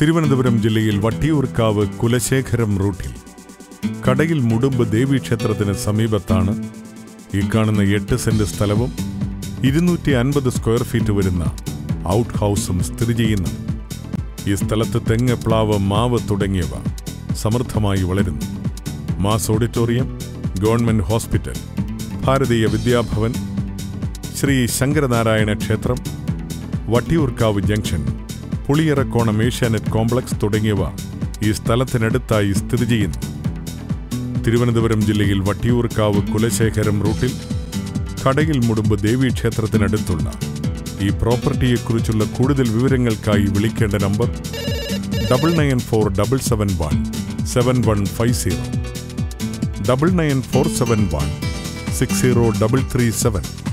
തിരുവനന്തപുരം ജില്ലയിൽ വട്ടിയൂർക്കാവ് കുലശേഖരം റൂട്ടിൽ കടയിൽ മുടുമ്പ് ദേവീക്ഷേത്രത്തിന് സമീപത്താണ് ഈ കാണുന്ന എട്ട് സെന്റ് സ്ഥലവും ഇരുന്നൂറ്റി അൻപത് സ്ക്വയർ ഫീറ്റ് വരുന്ന ഔട്ട് ഹൗസും സ്ഥിതി ചെയ്യുന്നത് ഈ സ്ഥലത്ത് തെങ്ങ് പ്ലാവ് മാവ് തുടങ്ങിയവ സമൃദ്ധമായി വളരുന്നു മാസ് ഓഡിറ്റോറിയം ഗവൺമെന്റ് ഹോസ്പിറ്റൽ ഭാരതീയ വിദ്യാഭവൻ ശ്രീ ശങ്കരനാരായണ ക്ഷേത്രം വട്ടിയൂർക്കാവ് ജംഗ്ഷൻ പുളിയറക്കോണം ഏഷ്യാനെറ്റ് കോംപ്ലക്സ് തുടങ്ങിയവ ഈ സ്ഥലത്തിനടുത്തായി സ്ഥിതി ചെയ്യുന്നു തിരുവനന്തപുരം ജില്ലയിൽ വട്ടിയൂർക്കാവ് കുലശേഖരം റൂട്ടിൽ കടയിൽ മുടുമ്പ് ദേവീക്ഷേത്രത്തിനടുത്തുള്ള ഈ പ്രോപ്പർട്ടിയെക്കുറിച്ചുള്ള കൂടുതൽ വിവരങ്ങൾക്കായി വിളിക്കേണ്ട number double nine four double seven one seven one five zero double nine four seven one six zero double three seven